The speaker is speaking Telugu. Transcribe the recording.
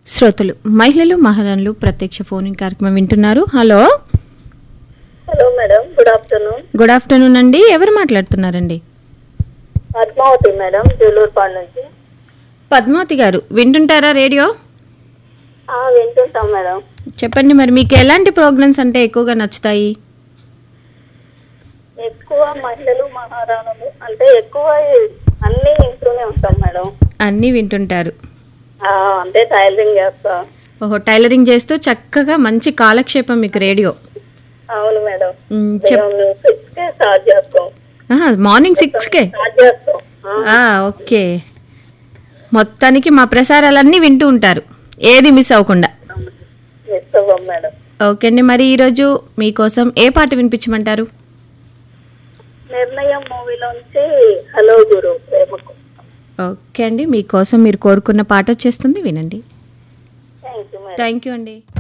శ్రోతలు మహిళలు మహారాణులు ప్రత్యక్ష ఫోన్ కార్యక్రమం వింటున్నారు hello hello madam good afternoon good afternoon అండి ఎవరు మాట్లాడుతున్నారండి పద్మావతి మేడం జూలూరుపాడు నుంచి పద్మావతి గారు వింటుంటారా రేడియో ఆ, వింటుంటాం మేడం చెప్పండి మరి మీకు ఎలాంటి ప్రోగ్రామ్స్ అంటే ఎక్కువగా నచ్చుతాయి ఎక్కువ మహిళలు మహారాణులు అంటే ఎక్కువ అన్ని వింటూనే ఉంటాం మేడం అన్నీ వింటుంటారు ఆ, అంటే టైలరింగ్ చేస్తా ఓహో టైలరింగ్ చేస్తూ చక్కగా మంచి కాలక్షేపం మీకు రేడియో అవును మేడం మ్, చెప్ మేము సిక్స్ కే స్టార్ట్ చేస్తాం ఆహా, మార్నింగ్ సిక్స్కే స్టార్ట్ చేస్తాం ఆ, ఆ, ఓకే మొత్తానికి మా ప్రసారాలన్నీ వింటూ ఉంటారు ఏది మిస్ అవ్వకుండా మిస్ అవ్వం మేడం ఓకే అండి మరి ఈరోజు మీకోసం ఏ పాట వినిపించమంటారు నిర్ణయం మూవీలోంచి హలో గురు ప్రేమకు ఓకే అండి మీకోసం మీరు కోరుకున్న పాట వచ్చేస్తుంది వినండి thank you madam thank you అండి